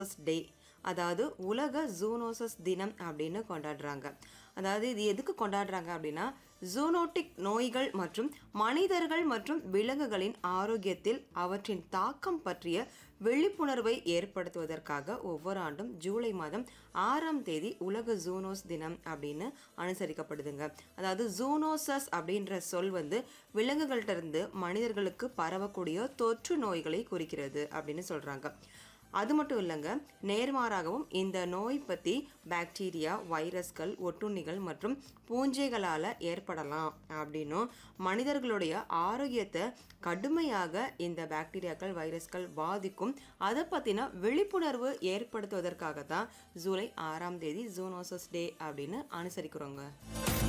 டே அதாவது உலக ஜூனோசஸ் தினம் அப்படின்னு கொண்டாடுறாங்க அதாவது இது எதுக்கு கொண்டாடுறாங்க அப்படின்னா ஜூனோட்டிக் நோய்கள் மற்றும் மனிதர்கள் மற்றும் விலங்குகளின் ஆரோக்கியத்தில் அவற்றின் தாக்கம் பற்றிய விழிப்புணர்வை ஏற்படுத்துவதற்காக ஒவ்வொரு ஆண்டும் ஜூலை மாதம் ஆறாம் தேதி உலக ஜூனோஸ் தினம் அப்படின்னு அனுசரிக்கப்படுதுங்க அதாவது ஜூனோசஸ் அப்படின்ற சொல் வந்து விலங்குகள்கிட்ட இருந்து மனிதர்களுக்கு பரவக்கூடிய தொற்று நோய்களை குறிக்கிறது அப்படின்னு சொல்கிறாங்க அது மட்டும் இல்லைங்க நேர்மாறாகவும் இந்த நோய் பற்றி பாக்டீரியா வைரஸ்கள் ஒட்டுண்ணிகள் மற்றும் பூஞ்சைகளால் ஏற்படலாம் அப்படின்னும் மனிதர்களுடைய ஆரோக்கியத்தை கடுமையாக இந்த பாக்டீரியாக்கள் வைரஸ்கள் பாதிக்கும் அதை பற்றின விழிப்புணர்வு ஏற்படுத்துவதற்காக தான் ஜூலை ஆறாம் தேதி ஜூனோசஸ் டே அப்படின்னு அனுசரிக்கிறோங்க